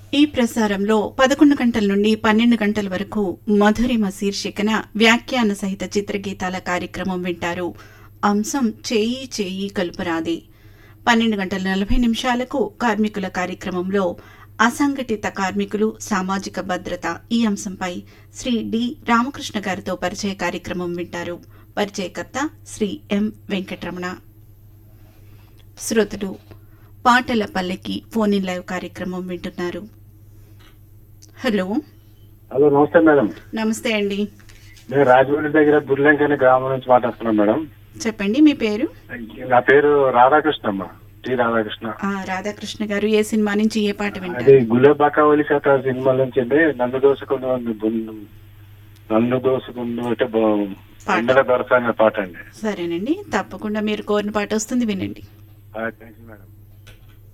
ఈ ప్రసారంలో పదకొండు గంటల నుండి పన్నెండు గంటల వరకు మధురిమ శీర్షికన వ్యాఖ్యాన సహిత చిత్రగీతాల కార్యక్రమం వింటారు అంశం చేయి చేయి కలుపురాది పన్నెండు గంటల నలభై నిమిషాలకు కార్మికుల కార్యక్రమంలో అసంఘటిత కార్మికులు సామాజిక భద్రత ఈ అంశంపై శ్రీ డి రామకృష్ణ గారితో పరిచయ కార్యక్రమం వింటారు పరిచయకర్త శ్రీ ఎం వెంకటరమణ శ్రోతలు పాటల పల్లెకి ఫోన్ ఇన్ లైవ్ కార్యక్రమం వింటున్నారు హలో హలో నమస్తే మేడం నమస్తే అండి నేను రాజమండ్రి దగ్గర దుర్లంక అనే గ్రామం నుంచి మాట్లాడుతున్నాను మేడం చెప్పండి మీ పేరు నా పేరు రాధాకృష్ణ అమ్మ టి రాధాకృష్ణ ఆ, రాధాకృష్ణ గారు ఏ సినిమా నుంచి ఏ పాట అది వింటారు గులేబాకా ఒలి శాత సినిమా నుంచి అండి నన్ను దోసుకుంటూ ఉంది బున్- నన్ను దోసుకుంటూ అంటే పాట. ఇందర దొరసాని పాట అండి సరేనండి తప్పకుండా మీరు కోరిన పాట వస్తుంది వినండి థ్యాంక్ యూ మేడం